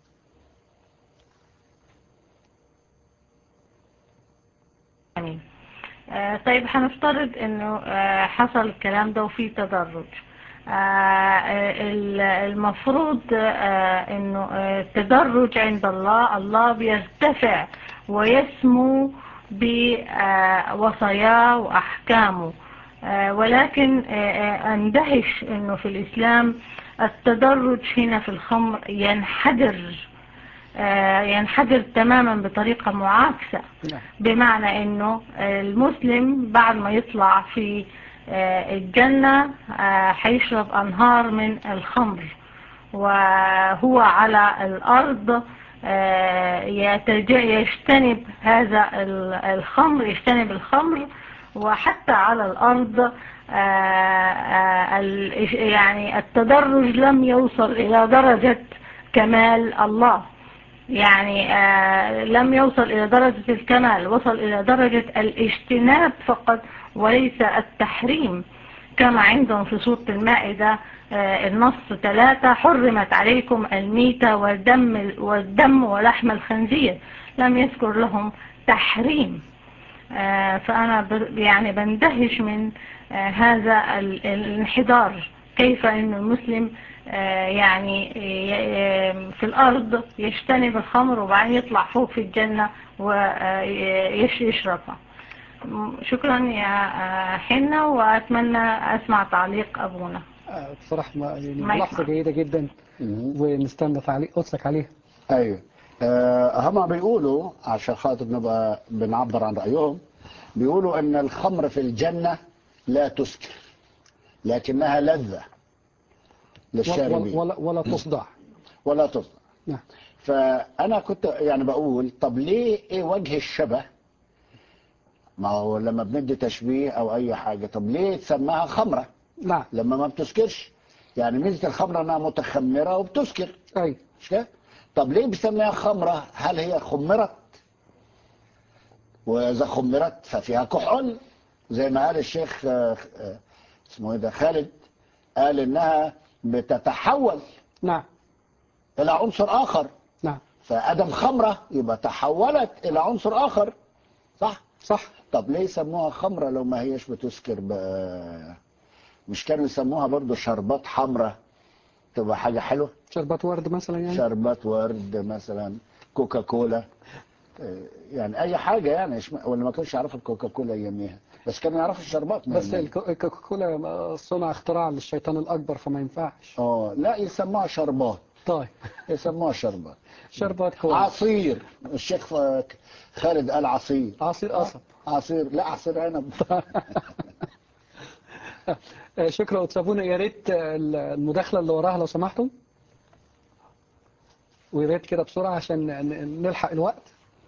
آه، طيب هنفترض انه آه، حصل الكلام ده وفي تدرج آه، ال- المفروض آه، انه آه، التدرج عند الله الله بيرتفع ويسمو بوصاياه واحكامه آه، ولكن آه، آه، اندهش انه في الاسلام التدرج هنا في الخمر ينحدر آه، ينحدر تماما بطريقة معاكسة نعم. بمعنى انه المسلم بعد ما يطلع في آه، الجنة آه، هيشرب انهار من الخمر وهو على الارض آه، يتج- يجتنب هذا ال- الخمر يجتنب الخمر وحتى على الارض آه، آه، ال- يعني التدرج لم يوصل الى درجة كمال الله يعني آه لم يوصل إلى درجة الكمال وصل إلى درجة الاجتناب فقط وليس التحريم كما عندهم في سورة المائدة آه النص ثلاثة حرمت عليكم الميتة والدم, والدم ولحم الخنزير لم يذكر لهم تحريم آه فأنا ب- يعني بندهش من آه هذا ال- الانحدار كيف أن المسلم آه يعني ي- في الأرض يجتنب الخمر وبعدين يطلع فوق في الجنة ويشربها شكرا يا آه، حنة وأتمنى أسمع تعليق أبونا آه، بصراحه ما- يعني ما ملاحظه يسمع. جيده جدا مهم. ونستنى تعليق قدسك عليها ايوه آه، هما بيقولوا عشان خاطر نبقى بنعبر عن رايهم بيقولوا ان الخمر في الجنه لا تسكر لكنها لذه ولا, للشاربين ولا, ولا تصدع ولا تصدع نعم فانا كنت يعني بقول طب ليه ايه وجه الشبه ما هو لما بندي تشبيه او اي حاجه طب ليه تسماها خمره نعم لما ما بتسكرش يعني ميزه الخمره انها متخمره وبتسكر اي مش كده؟ طب ليه بيسميها خمرة؟ هل هي خمرت؟ وإذا خمرت ففيها كحول زي ما قال الشيخ آه، آه، اسمه ايه ده خالد قال إنها بتتحول نعم الى عنصر اخر نعم فادم خمره يبقى تحولت الى عنصر اخر صح صح طب ليه سموها خمره لو ما هيش بتسكر بقى مش كانوا يسموها برضو شربات حمراء تبقى حاجه حلوه شربات ورد مثلا يعني شربات ورد مثلا كوكا كولا آه، يعني اي حاجه يعني إشم- ولا ما كانوش يعرفوا الكوكا كولا اياميها بس كانوا يعرفوا الشربات بس ما- الكو- الكوكاكولا صنع اختراع للشيطان الأكبر فما ينفعش اه لا يسموها شربات طيب يسموها شربات شربات كويس عصير الشيخ ف- خالد قال عصير عصير قصب عصير لا عصير عنب آه، شكرا وتسابونا يا ريت آه، المداخلة اللي وراها لو سمحتم ويا ريت كده بسرعة عشان ن- نلحق الوقت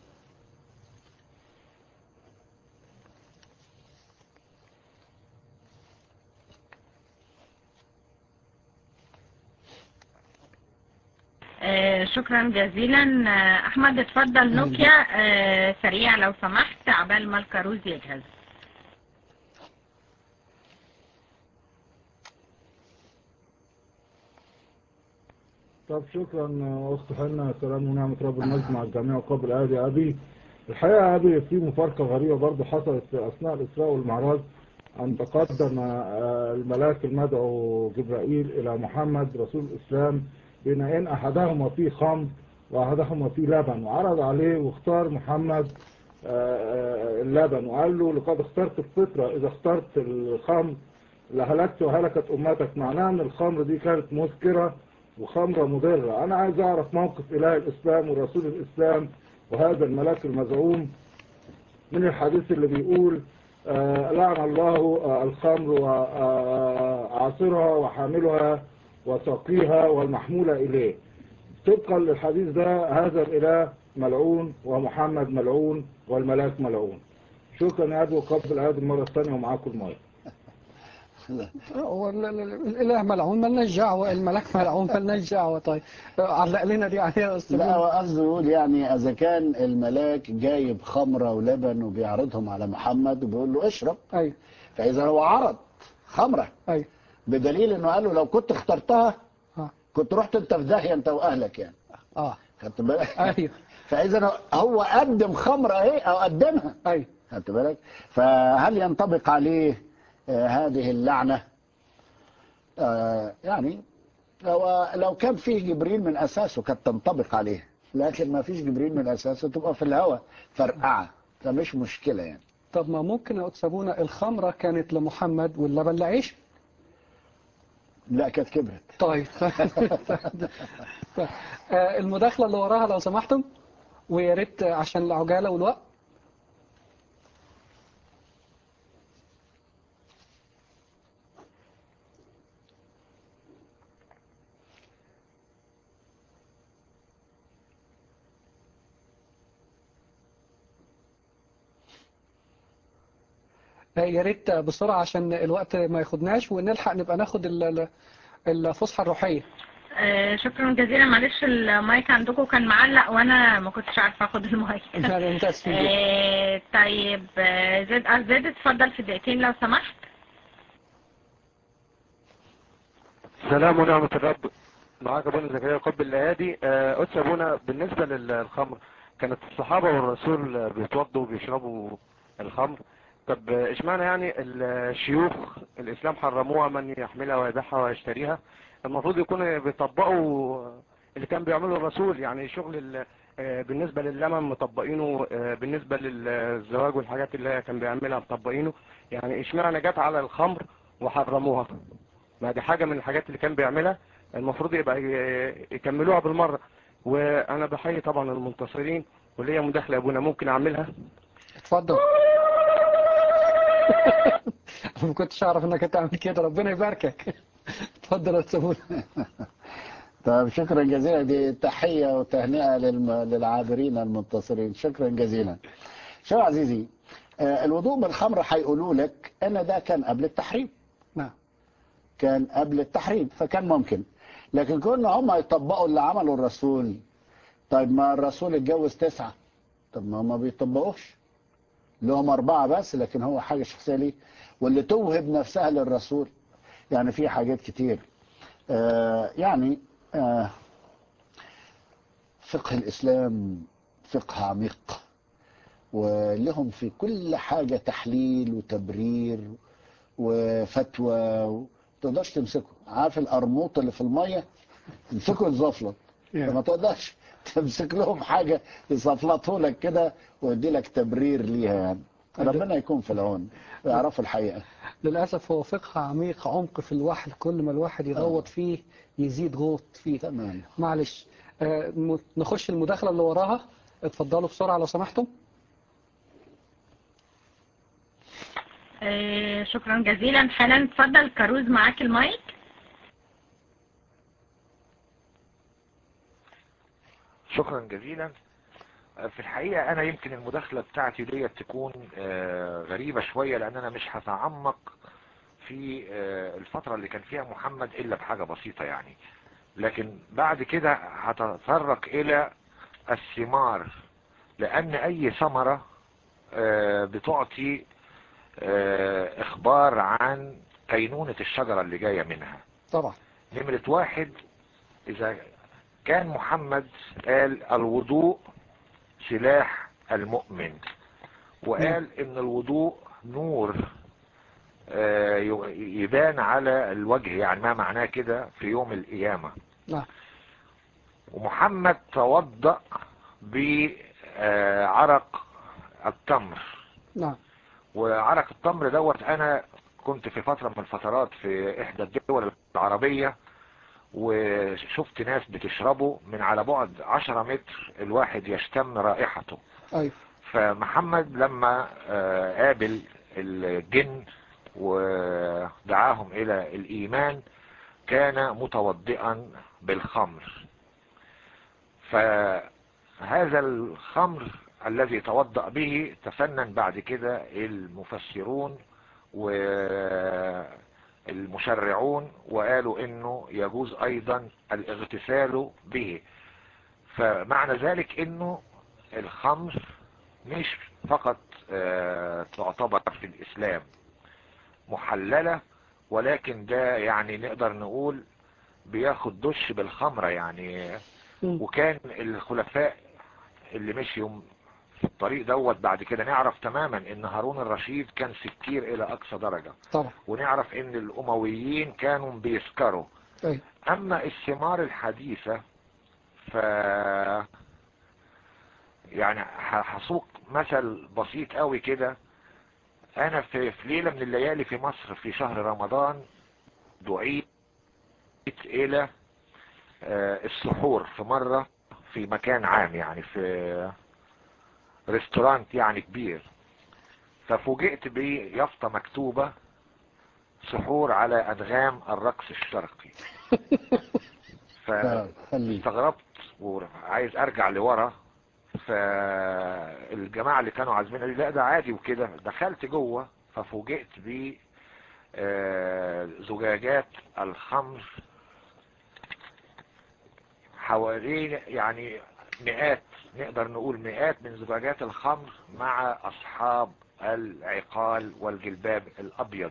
آه، شكرا جزيلا آه، احمد اتفضل نوكيا آه، سريع لو سمحت عبال ما الكاروز يجهز طب شكرا اخت حنا سلام ونعمة رب المجد مع الجميع وقبل ادي يا ابي الحقيقة يا ابي في مفارقة غريبة برضو حصلت في اثناء الاسراء والمعراج ان تقدم آه، الملاك المدعو جبرائيل الى محمد رسول الاسلام بين ان احدهما فيه خمر واحدهما فيه لبن وعرض عليه واختار محمد آه، آه، اللبن وقال له لقد اخترت الفطرة اذا اخترت الخمر لهلكت وهلكت امتك معناه ان الخمر دي كانت مسكرة وخمرة مضرة أنا عايز أعرف موقف إله الإسلام ورسول الإسلام وهذا الملاك المزعوم من الحديث اللي بيقول آه لعن الله آه الخمر وعاصرها وحاملها وساقيها والمحمولة إليه طبقا للحديث ده هذا الإله ملعون ومحمد ملعون والملاك ملعون شكرا يا أبو قبل هذه المرة الثانية ومعاكم المايك هو ال- ال- الإله ملعون ملناش دعوة الملاك ملعون ملناش دعوة طيب آه، علق لنا دي عليها يا أستاذ لا هو قصده يقول يعني اذا كان الملاك جايب خمره ولبن وبيعرضهم على محمد وبيقول له اشرب أيوه فاذا هو عرض خمره أيوه بدليل انه قال له لو كنت اخترتها آه. كنت رحت انت في داهيه انت واهلك يعني آه خدت بالك أيوه فاذا هو قدم خمره اهي او قدمها أيوه خدت بالك فهل ينطبق عليه آه هذه اللعنه آه يعني هو لو كان فيه جبريل من اساسه كانت تنطبق عليه لكن ما فيش جبريل من اساسه تبقى في الهواء فرقعه فمش مشكله يعني طب ما ممكن يا أستاذ أبونا الخمرة كانت لمحمد واللبن لعيش لا كانت كبرت طيب آه، المداخلة اللي وراها لو سمحتم ويا ريت عشان العجالة والوقت آه، يا ريت بسرعة عشان الوقت ما ياخدناش ونلحق نبقى ناخد ال- ال- الفسحة الروحية آه، شكرا جزيلا معلش المايك عندكم كان معلق وانا ما كنتش عارفه اخد المايك يعني انت اسفين جدا. آه، طيب آه، زيد آه، زيد اتفضل في دقيقتين لو سمحت سلام ونعمة الرب معاك ابونا زكريا قب الليادي آه، قدس ابونا بالنسبة للخمر كانت الصحابة والرسول بيتوضوا وبيشربوا الخمر طب آه، اشمعنى يعني الشيوخ الاسلام حرموها من يحملها ويبيعها ويشتريها المفروض يكونوا بيطبقوا اللي كان بيعمله الرسول يعني شغل ال- آه، بالنسبة لللمن مطبقينه آه، بالنسبة للزواج والحاجات اللي كان بيعملها مطبقينه يعني اشمعنى جت على الخمر وحرموها ما دي حاجة من الحاجات اللي كان بيعملها المفروض يبقى ي- يكملوها بالمرة وانا بحيي طبعا المنتصرين وليا مداخلة يا ابونا ممكن اعملها اتفضل ما كنتش اعرف انك هتعمل كده ربنا يباركك اتفضل يا استاذ أبونا. طيب شكرا جزيلا دي تحية وتهنئة للم... للعابرين المنتصرين شكرا جزيلا شو عزيزي آه، الوضوء بالخمر هيقولوا لك ان ده كان قبل التحريم نعم كان قبل التحريم فكان ممكن لكن كنا هم يطبقوا اللي عمله الرسول طيب ما الرسول اتجوز تسعة طب ما هم ما بيطبقوش لهم أربعة بس لكن هو حاجة شخصية ليه واللي توهب نفسها للرسول يعني في حاجات كتير آه يعني آه فقه الإسلام فقه عميق ولهم في كل حاجة تحليل وتبرير وفتوى و... تقدرش تمسكه عارف القرموط اللي في المية تمسكه يزفلط فما تقدرش تمسك لهم حاجة يزفلطه لك كده ويدي لك تبرير ليها يعني ربنا يكون في العون ويعرفوا الحقيقة للأسف هو فقه عميق عمق في الوحي كل ما الواحد يغوط فيه يزيد غوط فيه تمام معلش آه، م- نخش المداخلة اللي وراها اتفضلوا بسرعة لو سمحتم آه، شكرا جزيلا حنان اتفضل كاروز معاك المايك شكرا جزيلا في الحقيقة أنا يمكن المداخلة بتاعتي ديت تكون آه، غريبة شوية لأن أنا مش هتعمق في آه، الفترة اللي كان فيها محمد إلا بحاجة بسيطة يعني لكن بعد كده هتطرق إلى الثمار لأن أي ثمرة آه، بتعطي آه، إخبار عن كينونة الشجرة اللي جاية منها طبعا نمرة واحد إذا كان محمد قال الوضوء سلاح المؤمن وقال ان الوضوء نور آه، ي- يبان على الوجه يعني ما معناه كده في يوم القيامة نعم ومحمد توضأ بعرق التمر نعم وعرق التمر دوت انا كنت في فترة من الفترات في احدى الدول العربية وشفت ناس بتشربه من على بعد عشرة متر الواحد يشتم رائحته أيوه فمحمد لما آه، قابل الجن ودعاهم الى الايمان كان متوضئا بالخمر فهذا الخمر الذي توضأ به تفنن بعد كده المفسرون والمشرعون وقالوا انه يجوز ايضا الاغتسال به فمعنى ذلك انه الخمر مش فقط آه، تعتبر في الاسلام محللة ولكن ده يعني نقدر نقول بياخد دش بالخمرة يعني مم. وكان الخلفاء اللي مشيوا في الطريق دوت بعد كده نعرف تماما ان هارون الرشيد كان سكير الى اقصى درجة طبعا ونعرف ان الامويين كانوا بيسكروا أيوه اما الثمار الحديثة ف يعني ه- هسوق مثل بسيط قوي كده انا في, في ليلة من الليالي في مصر في شهر رمضان دعيت الى آه، السحور في مرة في مكان عام يعني في ريستورانت يعني كبير ففوجئت بيافطة مكتوبة سحور على أدغام الرقص الشرقي آه، خليه فاستغربت وعايز أرجع لورا فالجماعة اللي كانوا عازمين قالوا لي لا ده عادي وكده دخلت جوه ففوجئت ب آه، زجاجات الخمر حوالين يعني مئات نقدر نقول مئات من زجاجات الخمر مع أصحاب العقال والجلباب الأبيض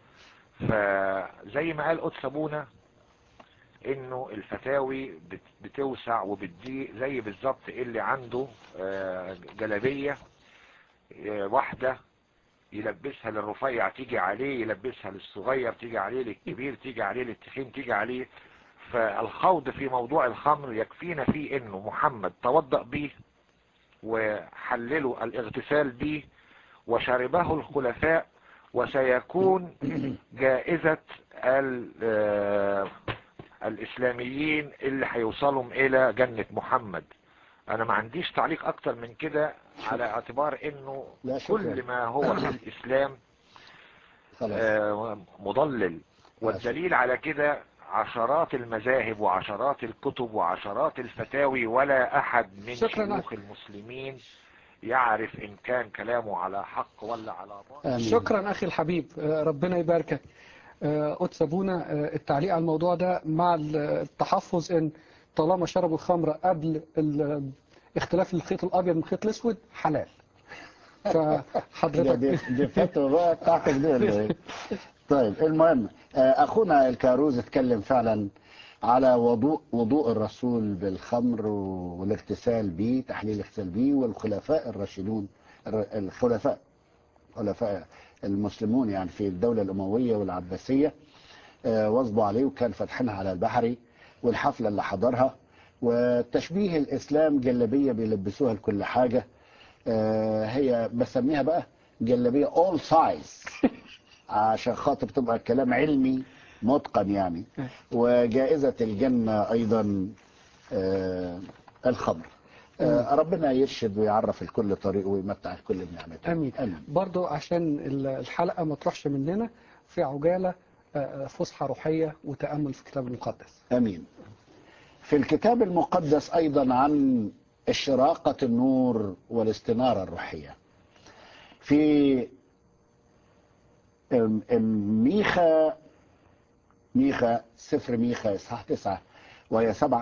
فزي ما قال قدس أبونا انه الفتاوي بت- بتوسع وبتضيق زي بالظبط اللي عنده آه، جلابية آه، واحدة يلبسها للرفيع تيجي عليه يلبسها للصغير تيجي عليه للكبير تيجي عليه للتخين تيجي عليه فالخوض في موضوع الخمر يكفينا فيه انه محمد توضأ به وحللوا الاغتسال به وشربه الخلفاء وسيكون جائزة ال- آه، الاسلاميين اللي هيوصلوا الى جنة محمد انا ما عنديش تعليق اكتر من كده على اعتبار انه لا شكرا كل ما هو في الاسلام خلاص آه، مضلل والدليل على كده عشرات المذاهب وعشرات الكتب وعشرات الفتاوي ولا احد من شكراً لك. شيوخ المسلمين يعرف ان كان كلامه على حق ولا على باطل آمين. شكرا أخي الحبيب آه، ربنا يباركك آه، قدس أبونا آه، التعليق على الموضوع ده مع التحفظ إن طالما شربوا الخمرة قبل ال- اختلاف الخيط الأبيض من الخيط الأسود حلال ده فحضرتك دي, دي فتوى بقى بتاعتك دي ولا ايه؟ طيب المهم آه، اخونا الكاروز اتكلم فعلا على وضوء وضوء الرسول بالخمر والاغتسال به تحليل الاغتسال به والخلفاء الراشدون الر- الخلفاء خلفاء المسلمون يعني في الدولة الأموية والعباسية آه، واظبوا عليه وكان فاتحينها على البحري والحفلة اللي حضرها وتشبيه الإسلام جلبية بيلبسوها لكل حاجة آه، هي بسميها بقى جلبية all size عشان خاطر تبقى الكلام علمي متقن يعني وجائزة الجنة أيضا آه، الخمر آه، ربنا يرشد ويعرف الكل طريقه ويمتع الكل بنعمته امين امين برضو عشان ال- الحلقه ما تروحش مننا في عجاله آه، فسحه روحيه وتامل في الكتاب المقدس امين في الكتاب المقدس ايضا عن اشراقة النور والاستنارة الروحية في ام- ام- ميخا ميخا سفر ميخا اصحاح تسعة وهي سبعة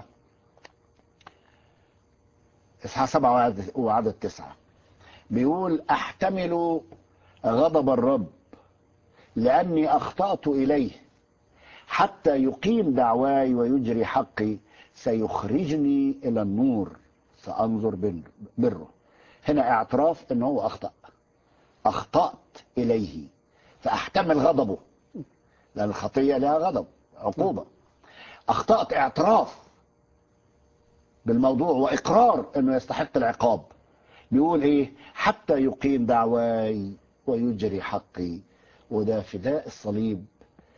اصحاح سبعة وعدد- وعدد تسعة بيقول احتمل غضب الرب لاني اخطأت اليه حتى يقيم دعواي ويجري حقي سيخرجني إلى النور سأنظر بر- بره هنا اعتراف ان هو أخطأ أخطأت إليه فأحتمل غضبه لأن الخطية لها غضب عقوبة أخطأت اعتراف بالموضوع وإقرار أنه يستحق العقاب بيقول إيه حتى يقيم دعواي ويجري حقي وده فداء الصليب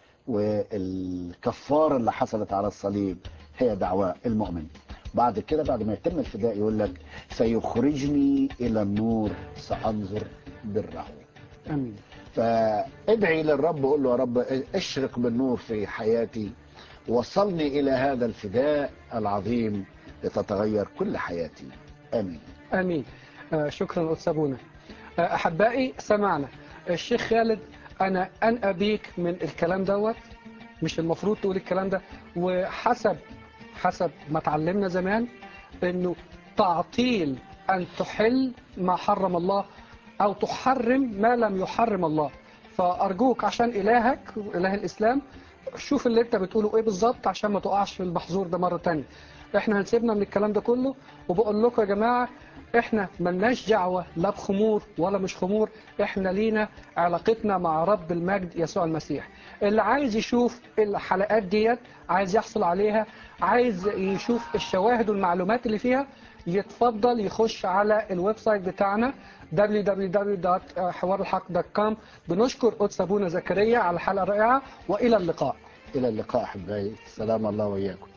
والكفارة اللي حصلت على الصليب هي دعوة المؤمن بعد كده بعد ما يتم الفداء يقول لك سيخرجني إلى النور سأنظر بره امين فادعي للرب وقول له يا رب اشرق بالنور في حياتي وصلني إلى هذا الفداء العظيم لتتغير كل حياتي آمين امين آه، شكرا استاذ ابونا آه، احبائي سمعنا الشيخ خالد انا انأى بيك من الكلام دوت مش المفروض تقول الكلام ده وحسب حسب ما اتعلمنا زمان انه تعطيل ان تحل ما حرم الله او تحرم ما لم يحرم الله فارجوك عشان الهك اله الاسلام شوف اللي انت بتقوله ايه بالظبط عشان ما تقعش في المحظور ده مره تانية احنا هنسيبنا من الكلام ده كله وبقول لكم يا جماعه احنا ملناش دعوه لا بخمور ولا مش خمور احنا لينا علاقتنا مع رب المجد يسوع المسيح اللي عايز يشوف الحلقات ديت عايز يحصل عليها عايز يشوف الشواهد والمعلومات اللي فيها يتفضل يخش على الويب سايت بتاعنا www.حوارالحق.com بنشكر قدس ابونا زكريا على الحلقه الرائعه والى اللقاء إلى اللقاء أحبائي سلام الله وإياكم